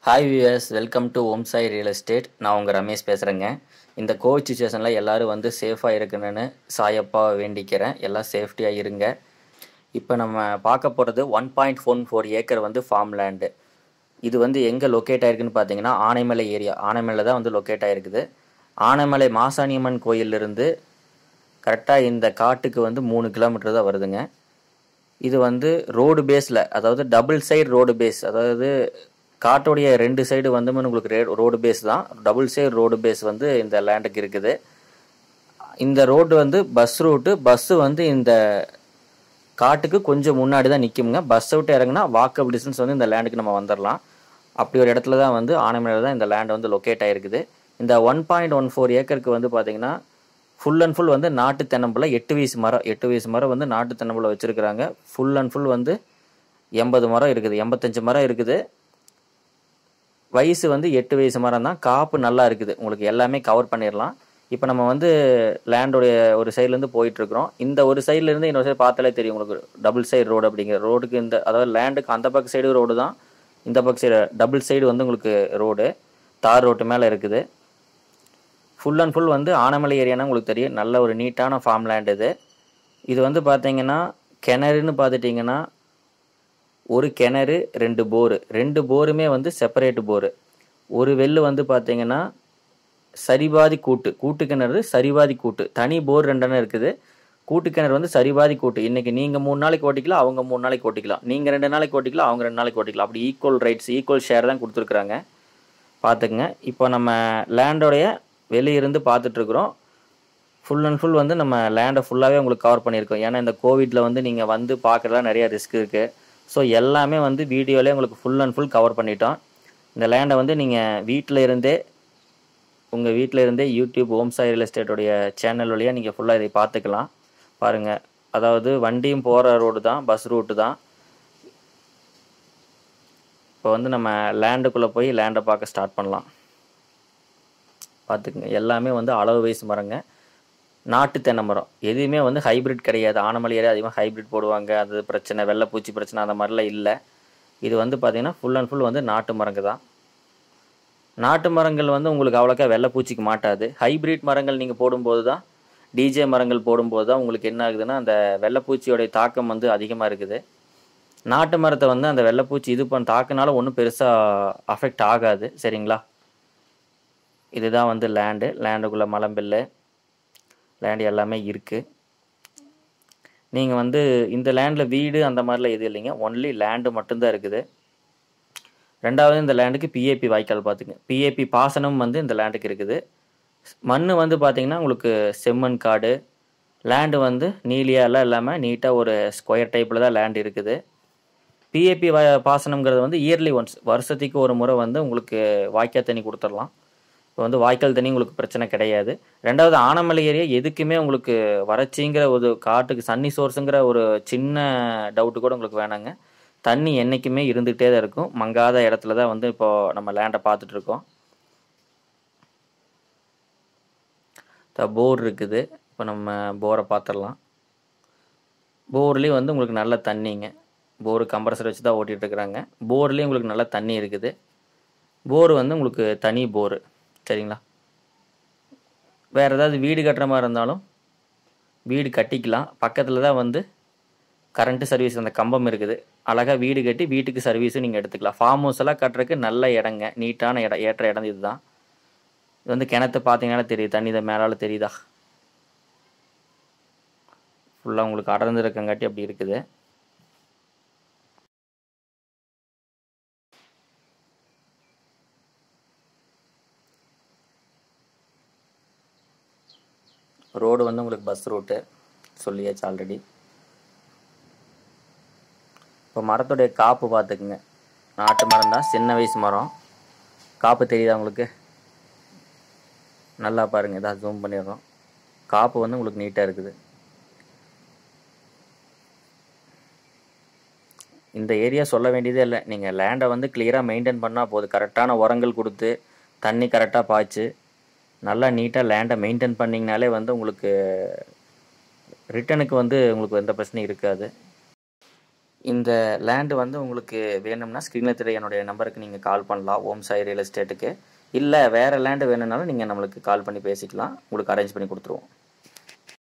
hi viewers welcome to Om Sai real estate நான் உங்கள் ரமேஷ் பேசுகிறேங்க இந்த கோவிட் சுச்சுவேஷனில் எல்லோரும் வந்து சேஃபாக இருக்கணும்னு சாயப்பா வேண்டிக்கிறேன் எல்லாம் சேஃப்டியாக இருங்க இப்போ நம்ம பார்க்க போகிறது one point one four acre வந்து ஃபார்ம் லேண்டு இது வந்து எங்கே லொக்கேட் ஆயிருக்குன்னு பார்த்தீங்கன்னா ஆனைமலை ஏரியா ஆனைமலை தான் வந்து லொக்கேட் ஆயிருக்குது ஆனைமலை மாசாணியம்மன் கோயிலிருந்து கரெக்டாக இந்த காட்டுக்கு வந்து மூணு கிலோமீட்டர் தான் வருதுங்க இது வந்து ரோடு பேஸில் அதாவது டபுள் சைடு ரோடு பேஸ் அதாவது காட்டுடைய ரெண்டு சைடு வந்து உங்களுக்கு ரே ரோடு பேஸ் தான் டபுள் சைடு ரோடு பேஸ் வந்து இந்த லேண்டுக்கு இருக்குது இந்த ரோடு வந்து பஸ் ரூட்டு பஸ்ஸு வந்து இந்த காட்டுக்கு கொஞ்சம் முன்னாடி தான் நிற்குமுங்க பஸ்ஸை விட்டு இறங்குனா வாக்கபிள் டிஸ்டன்ஸ் வந்து இந்த லேண்டுக்கு நம்ம வந்துடலாம் அப்படி ஒரு இடத்துல தான் வந்து ஆனைமலையில் தான் இந்த லேண்ட் வந்து லொக்கேட் ஆகிருக்குது இந்த ஒன் பாயிண்ட் ஒன் ஃபோர் ஏக்கருக்கு வந்து பார்த்தீங்கன்னா ஃபுல் அண்ட் ஃபுல் வந்து நாட்டு தென்னம்பழம் எட்டு வயசு மரம் எட்டு வயசு மரம் வந்து நாட்டு தென்னம்பழம் வச்சுருக்குறாங்க ஃபுல் அண்ட் ஃபுல் வந்து எண்பது மரம் இருக்குது எண்பத்தஞ்சு மரம் இருக்குது வயசு வந்து எட்டு வயசு மரம் தான் காப்பு நல்லா இருக்குது உங்களுக்கு எல்லாமே கவர் பண்ணிடலாம் இப்போ நம்ம வந்து லேண்டோடைய ஒரு சைட்லேருந்து போயிட்டுருக்குறோம் இந்த ஒரு சைட்லேருந்து இன்னொரு சைடு பார்த்தாலே தெரியும் உங்களுக்கு டபுள் சைடு ரோடு அப்படிங்கிற ரோடுக்கு இந்த அதாவது லேண்டுக்கு அந்த பக்கம் சைடு ரோடு தான் இந்த பக்கம் சைடு டபுள் சைடு வந்து உங்களுக்கு ரோடு தார் ரோட்டு மேலே இருக்குது ஃபுல் அண்ட் ஃபுல் வந்து ஆனமலை ஏரியானா உங்களுக்கு தெரியும் நல்ல ஒரு நீட்டான ஃபார்ம் லேண்ட் இது இது வந்து பார்த்தீங்கன்னா கிணறுன்னு பார்த்துட்டிங்கன்னா ஒரு கிணறு ரெண்டு போரு ரெண்டு போருமே வந்து செப்பரேட் போரு ஒரு வெள்ளு வந்து பார்த்தீங்கன்னா சரிபாதி கூட்டு கூட்டு கிணறு சரிபாதி கூட்டு தனி போர் ரெண்டெண்ணம் இருக்குது கூட்டு கிணறு வந்து சரிபாதி கூட்டு இன்னைக்கு நீங்கள் மூணு நாளைக்கு ஓட்டிக்கலாம் அவங்க மூணு நாளைக்கு ஓட்டிக்கலாம் நீங்கள் ரெண்டு நாளைக்கு ஓட்டிக்கலாம் அவங்க ரெண்டு நாளைக்கு ஓட்டிக்கலாம் அப்படி ஈக்குவல் ரைட்ஸ் ஈக்குவல் ஷேர் தான் கொடுத்துருக்குறாங்க பார்த்துக்குங்க இப்போ நம்ம லேண்டோடைய வெளியிருந்து பார்த்துட்ருக்குறோம் ஃபுல் அண்ட் ஃபுல் வந்து நம்ம லேண்டை ஃபுல்லாகவே உங்களுக்கு கவர் பண்ணியிருக்கோம் ஏன்னா இந்த கோவிட்டில் வந்து நீங்கள் வந்து பார்க்குறதா நிறையா ரிஸ்க் இருக்குது ஸோ எல்லாமே வந்து வீடியோலேயே உங்களுக்கு ஃபுல் அண்ட் ஃபுல் கவர் பண்ணிட்டோம் இந்த லேண்டை வந்து நீங்கள் வீட்டில் இருந்தே உங்கள் வீட்டில் இருந்தே யூடியூப் ஓம் சாய் ரியல் எஸ்டேட்டோடைய சேனல் வழியாக நீங்கள் ஃபுல்லாக இதை பார்த்துக்கலாம் பாருங்கள் அதாவது வண்டியும் போகிற ரோடு தான் பஸ் ரூட்டு தான் இப்போ வந்து நம்ம லேண்டுக்குள்ளே போய் லேண்டை பார்க்க ஸ்டார்ட் பண்ணலாம் பார்த்துக்குங்க எல்லாமே வந்து அளவு வயசு மரங்க நாட்டு தென்னை மரம் எதுவுமே வந்து ஹைப்ரிட் கிடையாது ஆனமலை ஏரியா அதிகமாக ஹைப்ரிட் போடுவாங்க அது பிரச்சனை வெள்ளைப்பூச்சி பிரச்சனை அந்த மாதிரிலாம் இல்லை இது வந்து பார்த்திங்கன்னா ஃபுல் அண்ட் ஃபுல் வந்து நாட்டு மரங்க தான் நாட்டு மரங்கள் வந்து உங்களுக்கு அவ்வளோக்கா வெள்ளைப்பூச்சிக்கு மாட்டாது ஹைப்ரிட் மரங்கள் நீங்கள் போடும்போது தான் டிஜே மரங்கள் போடும்போது தான் உங்களுக்கு என்ன ஆகுதுன்னா அந்த வெள்ளைப்பூச்சியோடைய தாக்கம் வந்து அதிகமாக இருக்குது நாட்டு மரத்தை வந்து அந்த வெள்ளைப்பூச்சி இது பண்ண தாக்குனால ஒன்றும் பெருசாக அஃபெக்ட் ஆகாது சரிங்களா இதுதான் வந்து லேண்டு லேண்டுக்குள்ளே மலம்பில்லு லேண்டு எல்லாமே இருக்குது நீங்கள் வந்து இந்த லேண்டில் வீடு அந்த மாதிரிலாம் எதுவும் இல்லைங்க ஒன்லி லேண்டு மட்டும்தான் இருக்குது ரெண்டாவது இந்த லேண்டுக்கு பிஏபி வாய்க்கால் பார்த்துங்க பிஏபி பாசனம் வந்து இந்த லேண்டுக்கு இருக்குது மண் வந்து பார்த்திங்கன்னா உங்களுக்கு செம்மண் காடு லேண்டு வந்து நீலியாலாம் இல்லாமல் நீட்டாக ஒரு ஸ்கொயர் டைப்பில் தான் லேண்ட் இருக்குது பிஏபி வா பாசனம்ங்கிறது வந்து இயர்லி ஒன்ஸ் வருஷத்துக்கு ஒரு முறை வந்து உங்களுக்கு வாய்க்கால் தண்ணி கொடுத்துடலாம் இப்போ வந்து வாய்க்கால் தண்ணி உங்களுக்கு பிரச்சனை கிடையாது ரெண்டாவது ஆனமலை ஏரியா எதுக்குமே உங்களுக்கு வறட்சிங்கிற ஒரு காட்டுக்கு சன்னி சோர்ஸுங்கிற ஒரு சின்ன டவுட்டு கூட உங்களுக்கு வேணாங்க தண்ணி என்றைக்குமே இருந்துகிட்டே தான் இருக்கும் மங்காத இடத்துல தான் வந்து இப்போது நம்ம லேண்டை பார்த்துட்ருக்கோம் போர் இருக்குது இப்போ நம்ம போரை பார்த்துடலாம் போர்லேயும் வந்து உங்களுக்கு நல்ல தண்ணிங்க போர் கம்ப்ரஸர் வச்சு தான் ஓட்டிகிட்ருக்குறாங்க போர்லேயும் உங்களுக்கு நல்ல தண்ணி இருக்குது போர் வந்து உங்களுக்கு தனி போரு சரிங்களா வேறு ஏதாவது வீடு கட்டுற மாதிரி இருந்தாலும் வீடு கட்டிக்கலாம் பக்கத்தில் தான் வந்து கரண்ட்டு சர்வீஸ் அந்த கம்பம் இருக்குது அழகாக வீடு கட்டி வீட்டுக்கு சர்வீஸும் நீங்கள் எடுத்துக்கலாம் ஃபார்ம் ஹவுஸ் எல்லாம் கட்டுறதுக்கு நல்ல இடங்க நீட்டான இடம் ஏற்ற இடம் இதுதான் இது வந்து கிணத்து பார்த்தீங்கன்னா தெரியுது தண்ணி இதை மேலால் தெரியுதா ஃபுல்லாக உங்களுக்கு அடர்ந்து இருக்கங்காட்டி அப்படி இருக்குது ரோடு வந்து உங்களுக்கு பஸ் ரூட்டு சொல்லியாச்சு ஆல்ரெடி இப்போ மரத்துடைய காப்பு பார்த்துக்குங்க நாட்டு மரம் தான் சின்ன வயசு மரம் காப்பு தெரியுதா உங்களுக்கு நல்லா பாருங்கள் இதாக ஜூம் பண்ணிடுறோம் காப்பு வந்து உங்களுக்கு நீட்டாக இருக்குது இந்த ஏரியா சொல்ல வேண்டியதே இல்லை நீங்கள் லேண்டை வந்து கிளியராக மெயின்டைன் பண்ணால் போதும் கரெக்டான உரங்கள் கொடுத்து தண்ணி கரெக்டாக பாய்ச்சி நல்லா நீட்டாக லேண்டை மெயின்டைன் பண்ணிங்கனாலே வந்து உங்களுக்கு ரிட்டனுக்கு வந்து உங்களுக்கு எந்த பிரச்சனையும் இருக்காது இந்த லேண்டு வந்து உங்களுக்கு வேணும்னா ஸ்க்ரீனில் தெரிய என்னுடைய நம்பருக்கு நீங்கள் கால் பண்ணலாம் ஓம் சாய் ரியல் எஸ்டேட்டுக்கு இல்லை வேறு லேண்டு வேணும்னாலும் நீங்கள் நம்மளுக்கு கால் பண்ணி பேசிக்கலாம் உங்களுக்கு அரேஞ்ச் பண்ணி கொடுத்துருவோம்